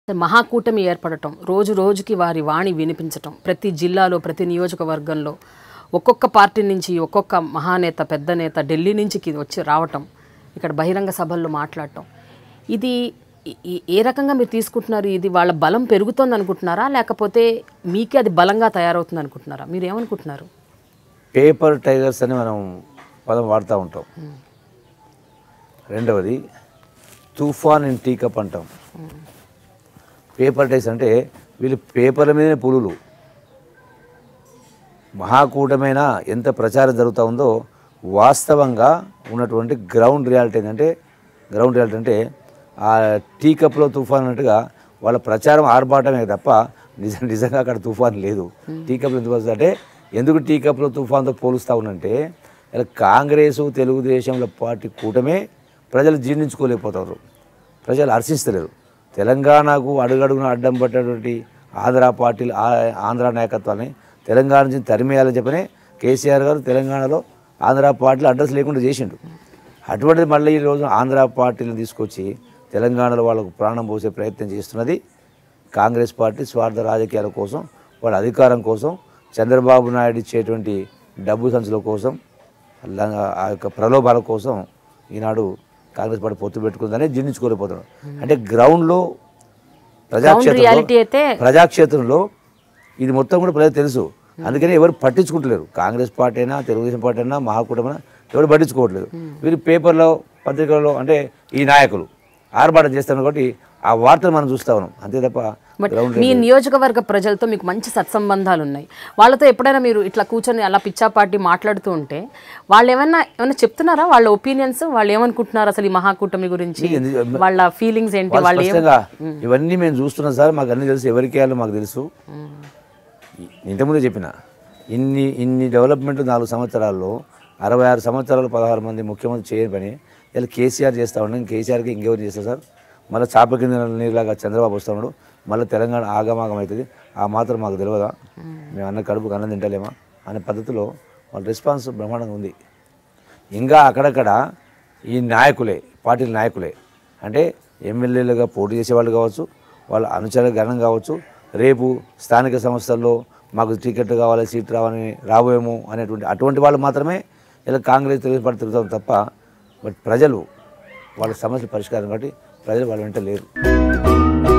మహాకూటమి ఏర్పడటం రోజు రోజుకి వారి వాణి వినిపించటం ప్రతి జిల్లాలో ప్రతి నియోజకవర్గంలో ఒక్కొక్క పార్టీ నుంచి ఒక్కొక్క మహానేత పెద్ద నేత ఢిల్లీ నుంచి కి- వచ్చి రావటం ఇక్కడ బహిరంగ సభల్లో మాట్లాడటం ఇది ఈ- ఈ- ఏ రకంగా మీరు తీసుకుంటున్నారు ఇది వాళ్ళ బలం పెరుగుతోంది అనుకుంటున్నారా లేకపోతే మీకే అది బలంగా తయారవుతుంది అనుకుంటున్నారా మీరు ఏమనుకుంటున్నారు పేపర్ టైగర్స్ అని మనం పదం వాడుతూ ఉంటాం రెండవది తుఫాన్ ఇన్ టీకప్ అంటాం పేపర్ టైగర్స్ అంటే వీళ్ళు పేపర్ల మీదనే పులులు మహాకూటమైన ఎంత ప్రచారం జరుగుతూ ఉందో వాస్తవంగా ఉన్నటువంటి గ్రౌండ్ రియాలిటీ ఏంటంటే గ్రౌండ్ రియాలిటీ అంటే ఆ టీ కప్లో తుఫాన్ అన్నట్టుగా వాళ్ళ ప్రచారం ఆర్భాటమే తప్ప నిజం నిజంగా అక్కడ తుఫాన్ లేదు టీ కప్లో ఎందుకు వస్తుంది అంటే ఎందుకు టీ కప్లో తుఫాన్తో పోలుస్తూ ఉన్నంటే ఇలా కాంగ్రెసు తెలుగుదేశంల పార్టీ కూటమే ప్రజలు జీర్ణించుకోలేకపోతారు ప్రజలు హర్షిస్తలేరు తెలంగాణకు అడుగడుగున అడ్డం పట్టినటువంటి ఆంధ్ర పార్టీలు ఆ- ఆంధ్ర నాయకత్వాన్ని తెలంగాణ నుంచి తరిమేయాలని చెప్పనే కేసీఆర్ గారు తెలంగాణలో ఆంధ్ర పార్టీలు అడ్రస్ లేకుండా చేసిండు అటువంటిది మళ్ళీ ఈ రోజు ఆంధ్ర పార్టీలను తీసుకొచ్చి తెలంగాణలో వాళ్ళకు ప్రాణం పోసే ప్రయత్నం చేస్తున్నది కాంగ్రెస్ పార్టీ స్వార్థ రాజకీయాల కోసం వాళ్ళ అధికారం కోసం చంద్రబాబు నాయుడు ఇచ్చేటువంటి డబ్బు సంచుల కోసం ల- ఆ యొక్క ప్రలోభాల కోసం ఈనాడు కాంగ్రెస్ పార్టీ పొత్తు పెట్టుకుందని జీర్ణించుకోలేకపోతున్నాడు అంటే గ్రౌండ్లో ప్రజాక్షేత్రంలో reality అయితే ప్రజాక్షేత్రంలో ఇది మొత్తం కూడా ప్రజలకు తెలుసు అందుకని ఎవరు పట్టించుకుంటలేరు కాంగ్రెస్ పార్టీ అయినా తెలుగుదేశం పార్టీ అయినా మహాకూటమైనా ఎవరు పట్టించుకోవట్లేదు వీరు పేపర్లో పత్రికల్లో అంటే ఈ నాయకులు ఆర్భాటం చేస్తారు కాబట్టి ఆ వార్తలు మనం చూస్తా ఉన్నాం అంతే తప్ప బట్ గ్రౌండ్ మీ నియోజకవర్గ ప్రజలతో మీకు మంచి సత్సంబంధాలు ఉన్నాయి వాళ్ళతో ఎప్పుడైనా మీరు ఇట్లా కూర్చొని అలా పిచ్చాపాటి మాట్లాడుతూ ఉంటే వాళ్ళు ఏమన్నా ఏమన్నా చెప్తున్నారా వాళ్ళ ఒపీనియన్స్ వాళ్ళు ఏమనుకుంటున్నారు అసలు ఈ మహాకూటమి గురించి వాళ్ళ ఫీలింగ్స్ ఏంటి వాళ్ళు వాళ్ళు ఏం స్పష్టంగా ఇవన్నీ మేము చూస్తున్నాం సార్ మాకు అన్ని తెలుసు ఎవరికి వేయాలో మాకు తెలుసు ఇంతకుముందే చెప్పిన ఇన్ని ఇన్ని డెవలప్మెంట్ నాలుగు సంవత్సరాల్లో అరవై ఆరు సంవత్సరాలు పదహారు మంది ముఖ్యమంత్రి చేయని పని ఇలా కేసీఆర్ చేస్తా ఉన్నాం కేసీఆర్కి ఇంకెవరు చేస్తారు సార్ మళ్ళీ చాప కింద నీరులాగా చంద్రబాబు వస్తా ఉన్నాడు మళ్ళీ తెలంగాణ ఆగమాగం అవుతుంది ఆ మాత్రం మాకు తెలియదా మేము అన్న కడుపుకు అన్నం తింటలేమా అనే పద్ధతిలో వాళ్ళ రెస్పాన్స్ బ్రహ్మాండంగా ఉంది ఇంకా అక్కడక్కడ ఈ నాయకులే పార్టీల నాయకులే అంటే ఎమ్మెల్యేలుగా పోటీ చేసేవాళ్ళు కావచ్చు వాళ్ళ అనుచర గణం కావచ్చు రేపు స్థానిక సంస్థల్లో మాకు టికెట్ కావాలి సీట్ రావాలని రాబోయేమో అనేటువంటి అటువంటి వాళ్ళు మాత్రమే ఇలా కాంగ్రెస్ తెలుగు పార్టీ తిరుగుతాం తప్ప బట్ ప్రజలు వాళ్ళ సమస్యల పరిష్కారం కాబట్టి ప్రజలు వాళ్ళ వెంట లేరు